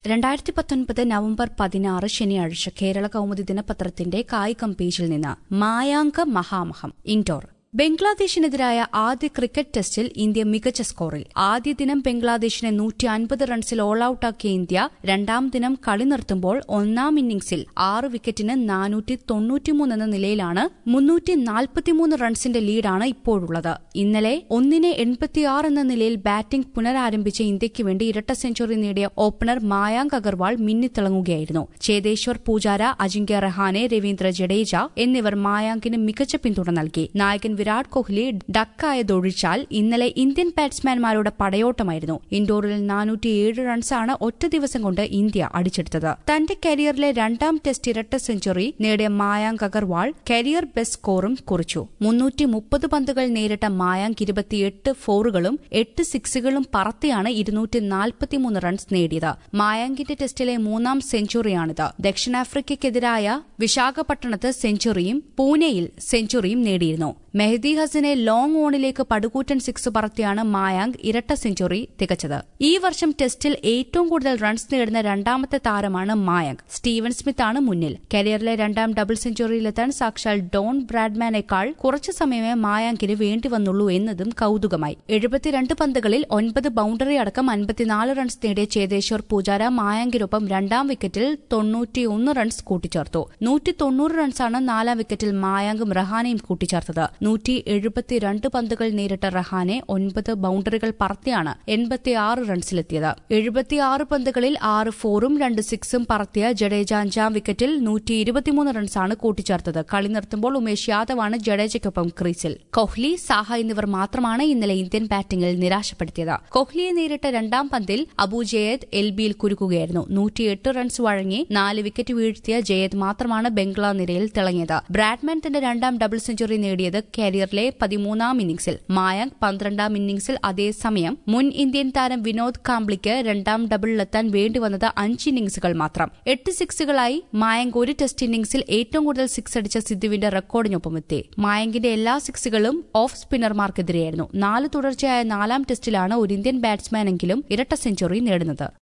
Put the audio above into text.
രണ്ടായിരത്തി പത്തൊൻപത് നവംബർ പതിനാറ് ശനിയാഴ്ച കേരള കൗമുദി ദിനപത്രത്തിന്റെ കായികം പേജിൽ നിന്ന് മായാങ്ക മഹാമഹം ഇൻഡോർ ബംഗ്ലാദേശിനെതിരായ ആദ്യ ക്രിക്കറ്റ് ടെസ്റ്റിൽ ഇന്ത്യ മികച്ച സ്കോറിൽ ആദ്യ ദിനം ബംഗ്ലാദേശിനെ നൂറ്റി അൻപത് റൺസിൽ ഓൾ ഔട്ടാക്കിയ ഇന്ത്യ രണ്ടാം ദിനം കളി നിർത്തുമ്പോൾ ഒന്നാം ഇന്നിംഗ്സിൽ ആറ് വിക്കറ്റിന് നാനൂറ്റി തൊണ്ണൂറ്റിമൂന്ന് എന്ന നിലയിലാണ് മുന്നൂറ്റി നാൽപ്പത്തിമൂന്ന് റൺസിന്റെ ലീഡാണ് ഇപ്പോഴുള്ളത് ഇന്നലെ ഒന്നിന് എൺപത്തിയാറ് എന്ന നിലയിൽ ബാറ്റിംഗ് പുനരാരംഭിച്ച ഇന്ത്യയ്ക്ക് വേണ്ടി ഇരട്ട സെഞ്ചുറി നേടിയ ഓപ്പണർ മായാങ്ക് അഗർവാൾ മിന്നിത്തിളങ്ങുകയായിരുന്നു ചേതേശ്വർ പൂജാര അജിങ്ക്യ റഹാനെ രവീന്ദ്ര ജഡേജ എന്നിവർ മായാങ്കിന് മികച്ച പിന്തുണ നൽകി നായകൻ വിരാട് കോഹ്ലി ഡക്കായതൊഴിച്ചാൽ ഇന്നലെ ഇന്ത്യൻ ബാറ്റ്സ്മാൻമാരുടെ പടയോട്ടമായിരുന്നു ഇൻഡോറിൽ നാനൂറ്റിയേഴ് റൺസാണ് ഒറ്റ ദിവസം കൊണ്ട് ഇന്ത്യ അടിച്ചെടുത്തത് തന്റെ കരിയറിലെ രണ്ടാം ടെസ്റ്റ് ഇരട്ട സെഞ്ചുറി നേടിയ മായാങ്ക് അഗർവാൾ കരിയർ ബെസ്റ്റ് സ്കോറും കുറിച്ചു മുന്നൂറ്റി മുപ്പത് പന്തുകൾ നേരിട്ട മായാങ്ക് ഇരുപത്തിയെട്ട് ഫോറുകളും എട്ട് സിക്സുകളും പറത്തിയാണ് ഇരുന്നൂറ്റി നാൽപ്പത്തിമൂന്ന് റൺസ് നേടിയത് മായാങ്കിന്റെ ടെസ്റ്റിലെ മൂന്നാം സെഞ്ചുറിയാണിത് ദക്ഷിണാഫ്രിക്കയ്ക്കെതിരായ വിശാഖപട്ടണത്ത് സെഞ്ചുറിയും പൂനെയിൽ സെഞ്ചുറിയും നേടിയിരുന്നു മെഹദി ഹസനെ ലോങ് ഓണിലേക്ക് പടുകൂറ്റൻ സിക്സ് പറത്തിയാണ് മായാങ്ക് ഇരട്ട സെഞ്ചുറി തികച്ചത് ഈ വർഷം ടെസ്റ്റിൽ ഏറ്റവും കൂടുതൽ റൺസ് നേടുന്ന രണ്ടാമത്തെ താരമാണ് മായാങ്ക് സ്റ്റീവൻ സ്മിത്താണ് മുന്നിൽ കരിയറിലെ രണ്ടാം ഡബിൾ സെഞ്ചുറിയിലെത്താൻ സാക്ഷാൽ ഡോൺ ബ്രാഡ്മാനേക്കാൾ കുറച്ചു സമയമേ മായാങ്കിന് വേണ്ടി വന്നുള്ളൂ എന്നതും കൌതുകമായി എഴുപത്തിരണ്ട് പന്തുകളിൽ ഒൻപത് ബൌണ്ടറി അടക്കം അൻപത്തിനാല് റൺസ് നേടിയ ചേതേശ്വർ പൂജാര മായാങ്കിനൊപ്പം രണ്ടാം വിക്കറ്റിൽ തൊണ്ണൂറ്റിയൊന്ന് റൺസ് കൂട്ടിച്ചേർത്തു നൂറ്റി തൊണ്ണൂറ് റൺസാണ് നാലാം വിക്കറ്റിൽ മായാങ്കും റഹാനയും കൂട്ടിച്ചേർത്തത് നൂറ്റി എഴുപത്തിരണ്ട് പന്തുകൾ നേരിട്ട റഹാനെ ഒൻപത് ബൌണ്ടറികൾ പറത്തിയാണ് എൺപത്തിയാറ് റൺസിലെത്തിയത് എഴുപത്തിയാറ് പന്തുകളിൽ ആറ് ഫോറും രണ്ട് സിക്സും പറത്തിയ ജഡേജ അഞ്ചാം വിക്കറ്റിൽ നൂറ്റി ഇരുപത്തിമൂന്ന് റൺസാണ് കൂട്ടിച്ചേർത്തത് കളി നിർത്തുമ്പോൾ ഉമേഷ് യാദവാണ് ജഡേജയ്ക്കൊപ്പം ക്രീസിൽ കോഹ്ലി സാഹ എന്നിവർ മാത്രമാണ് ഇന്നലെ ഇന്ത്യൻ ബാറ്റിംഗിൽ നിരാശപ്പെടുത്തിയത് കോഹ്ലിയെ നേരിട്ട രണ്ടാം പന്തിൽ അബു ജയേദ് എൽ ബിയിൽ കുരുക്കുകയായിരുന്നു നൂറ്റിയെട്ട് റൺസ് വഴങ്ങി നാല് വിക്കറ്റ് വീഴ്ത്തിയ ജയേദ് മാത്രമാണ് ബംഗ്ലാ നിരയിൽ തിളങ്ങിയത് ബ്രാഡ്മാൻ തന്റെ രണ്ടാം ഡബിൾ സെഞ്ചുറി നേടിയത് കരിയറിലെ പതിമൂന്നാം ഇന്നിംഗ്സിൽ മായാങ്ക് പന്ത്രണ്ടാം ഇന്നിംഗ്സിൽ അതേസമയം മുൻ ഇന്ത്യൻ താരം വിനോദ് കാംബ്ലിക്ക് രണ്ടാം ഡബിളിലെത്താൻ വേണ്ടിവന്നത് അഞ്ച് ഇന്നിംഗ്സുകൾ മാത്രം എട്ട് സിക്സുകളായി മായങ്ക് ഒരു ടെസ്റ്റ് ഇന്നിംഗ്സിൽ ഏറ്റവും കൂടുതൽ സിക്സ് അടിച്ച സിദ്ധുവിന്റെ റെക്കോർഡിനൊപ്പമെത്തി മായങ്കിന്റെ എല്ലാ സിക്സുകളും ഓഫ് സ്പിന്നർമാർക്കെതിരെയായിരുന്നു നാല് തുടർച്ചയായ നാലാം ടെസ്റ്റിലാണ് ഒരു ഇന്ത്യൻ ബാറ്റ്സ്മാനെങ്കിലും ഇരട്ട സെഞ്ചുറി നേടുന്നത്